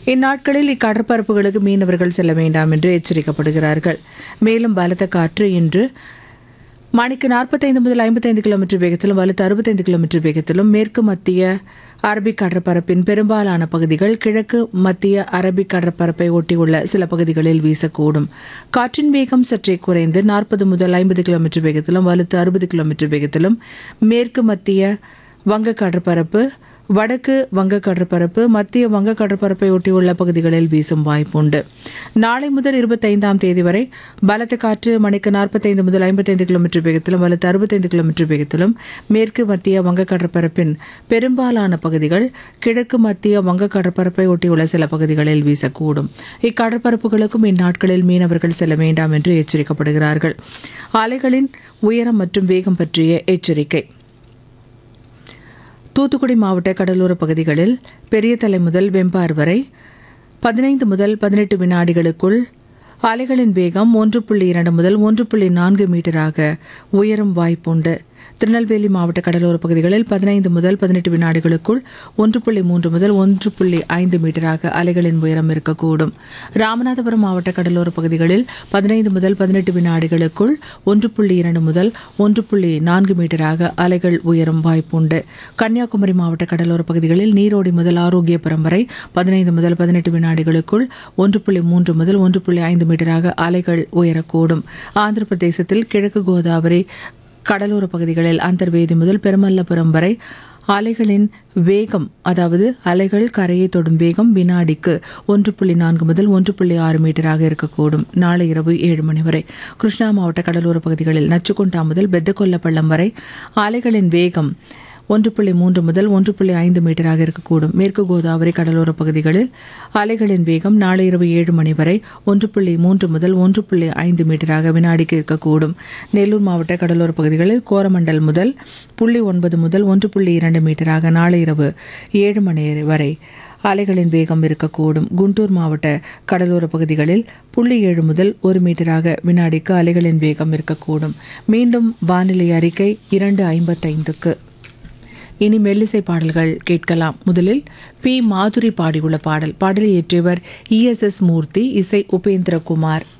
இந்நாட்களில் இக்கடற்பரப்புகளுக்கு மீனவர்கள் செல்ல வேண்டாம் என்று எச்சரிக்கப்படுகிறார்கள் மேலும் பலத்த காற்று இன்று மணிக்கு நாற்பத்தைந்து முதல் ஐம்பத்தைந்து கிலோமீட்டர் வேகத்திலும் வலுத்து அறுபத்தைந்து கிலோமீட்டர் வேகத்திலும் மேற்கு மத்திய அரபிக் கடற்பரப்பின் பெரும்பாலான பகுதிகள் கிழக்கு மத்திய அரபிக் கடற்பரப்பை ஒட்டியுள்ள சில பகுதிகளில் வீசக்கூடும் காற்றின் வேகம் சற்றே குறைந்து நாற்பது முதல் ஐம்பது கிலோமீட்டர் வேகத்திலும் வலுத்து அறுபது கிலோமீட்டர் வேகத்திலும் மேற்கு மத்திய வங்க கடற்பரப்பு வடக்கு வங்க கடற்பரப்பு மத்திய வங்க கடற்பரப்பை ஒட்டியுள்ள பகுதிகளில் வீசும் வாய்ப்புண்டு நாளை முதல் இருபத்தைந்தாம் தேதி வரை பலத்த காற்று மணிக்கு நாற்பத்தைந்து முதல் ஐம்பத்தைந்து கிலோமீட்டர் வேகத்திலும் வலுத்து அறுபத்தைந்து கிலோமீட்டர் வேகத்திலும் மேற்கு மத்திய வங்க கடற்பரப்பின் பெரும்பாலான பகுதிகள் கிழக்கு மத்திய வங்க கடற்பரப்பை ஒட்டியுள்ள சில பகுதிகளில் வீசக்கூடும் இக்கடற்பரப்புகளுக்கும் இந்நாட்களில் மீனவர்கள் செல்ல வேண்டாம் என்று எச்சரிக்கப்படுகிறார்கள் அலைகளின் உயரம் மற்றும் வேகம் பற்றிய எச்சரிக்கை தூத்துக்குடி மாவட்ட கடலோர பகுதிகளில் பெரிய தலை முதல் வெம்பார் வரை பதினைந்து முதல் பதினெட்டு வினாடிகளுக்குள் அலைகளின் வேகம் ஒன்று புள்ளி இரண்டு முதல் ஒன்று புள்ளி நான்கு மீட்டராக உயரும் வாய்ப்புண்டு திருநெல்வேலி மாவட்ட கடலோர பகுதிகளில் பதினைந்து முதல் பதினெட்டு வினாடிகளுக்குள் ஒன்று புள்ளி மூன்று முதல் ஒன்று புள்ளி ஐந்து மீட்டராக அலைகளின் உயரம் இருக்கக்கூடும் ராமநாதபுரம் மாவட்ட கடலோர பகுதிகளில் பதினைந்து முதல் பதினெட்டு வினாடிகளுக்குள் ஒன்று புள்ளி இரண்டு முதல் ஒன்று புள்ளி நான்கு மீட்டராக அலைகள் உயரும் வாய்ப்புண்டு கன்னியாகுமரி மாவட்ட கடலோர பகுதிகளில் நீரோடி முதல் ஆரோக்கியபுரம் வரை பதினைந்து முதல் பதினெட்டு வினாடிகளுக்குள் ஒன்று புள்ளி மூன்று முதல் ஒன்று புள்ளி ஐந்து மீட்டராக அலைகள் உயரக்கூடும் ஆந்திர பிரதேசத்தில் கிழக்கு கோதாவரி கடலோர பகுதிகளில் அந்தர்வேதி முதல் பெருமல்லபுரம் வரை அலைகளின் வேகம் அதாவது அலைகள் கரையை தொடும் வேகம் வினாடிக்கு ஒன்று புள்ளி நான்கு முதல் ஒன்று புள்ளி ஆறு மீட்டராக இருக்கக்கூடும் நாளை இரவு ஏழு மணி வரை கிருஷ்ணா மாவட்ட கடலோர பகுதிகளில் நச்சுக்குண்டா முதல் பெத்தகொல்லப்பள்ளம் வரை அலைகளின் வேகம் ஒன்று புள்ளி மூன்று முதல் ஒன்று புள்ளி ஐந்து மீட்டராக இருக்கக்கூடும் மேற்கு கோதாவரி கடலோர பகுதிகளில் அலைகளின் வேகம் நாளை இரவு ஏழு மணி வரை ஒன்று புள்ளி மூன்று முதல் ஒன்று புள்ளி ஐந்து மீட்டராக வினாடிக்கு இருக்கக்கூடும் நெல்லூர் மாவட்ட கடலோர பகுதிகளில் கோரமண்டல் முதல் புள்ளி ஒன்பது முதல் ஒன்று புள்ளி இரண்டு மீட்டராக நாளை இரவு ஏழு மணி வரை அலைகளின் வேகம் இருக்கக்கூடும் குண்டூர் மாவட்ட கடலோர பகுதிகளில் புள்ளி ஏழு முதல் ஒரு மீட்டராக வினாடிக்கு அலைகளின் வேகம் இருக்கக்கூடும் மீண்டும் வானிலை அறிக்கை இரண்டு ஐம்பத்தைந்துக்கு இனி மெல்லிசை பாடல்கள் கேட்கலாம் முதலில் பி மாதுரி பாடியுள்ள பாடல் பாடலை இயற்றியவர் இஎஸ்எஸ் மூர்த்தி இசை உபேந்திரகுமார்